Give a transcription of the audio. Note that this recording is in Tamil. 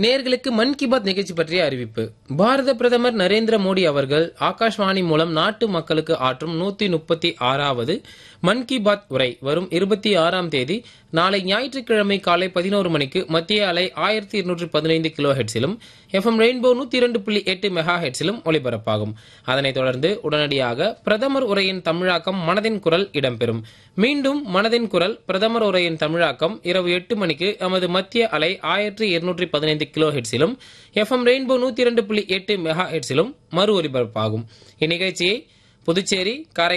நேர்களுக்கு மன் கி பாத் நிகழ்ச்சி பற்றிய அறிவிப்பு பாரத பிரதமர் நரேந்திர மோடி அவர்கள் ஆகாஷ்வாணி மூலம் நாட்டு மக்களுக்கு ஆற்றும் நூத்தி முப்பத்தி ஆறாவது மன் கி பாத் உரை வரும் இருபத்தி ஆறாம் தேதி நாளை ஞாயிற்றுக்கிழமை காலை பதினோரு மணிக்கு மத்திய அலை ஆயிரத்தி இருநூற்றி பதினைந்து கிலோ ஹெட்ஸிலும் எஃப்எம் ரெயின்போ நூத்தி இரண்டு புள்ளி எட்டு மெகா ஹெட்ஸிலும் ஒலிபரப்பாகும் அதனைத் தொடர்ந்து உடனடியாக பிரதமர் உரையின் தமிழாக்கம் மனதின் குரல் இடம்பெறும் மீண்டும் மனதின் குரல் பிரதமர் உரையின் தமிழாக்கம் இரவு எட்டு மணிக்கு எமது மத்திய அலை ஆயிரத்தி இருநூற்றி பதினைந்து கிலோ ஹெட்ஸிலும் எஃப்எம் ரெயின்போ நூத்தி இரண்டு புள்ளி எட்டு மெகா ஹெட்ஸிலும் மறு ஒலிபரப்பாகும் இந்நிகழ்ச்சியை புதுச்சேரி காரை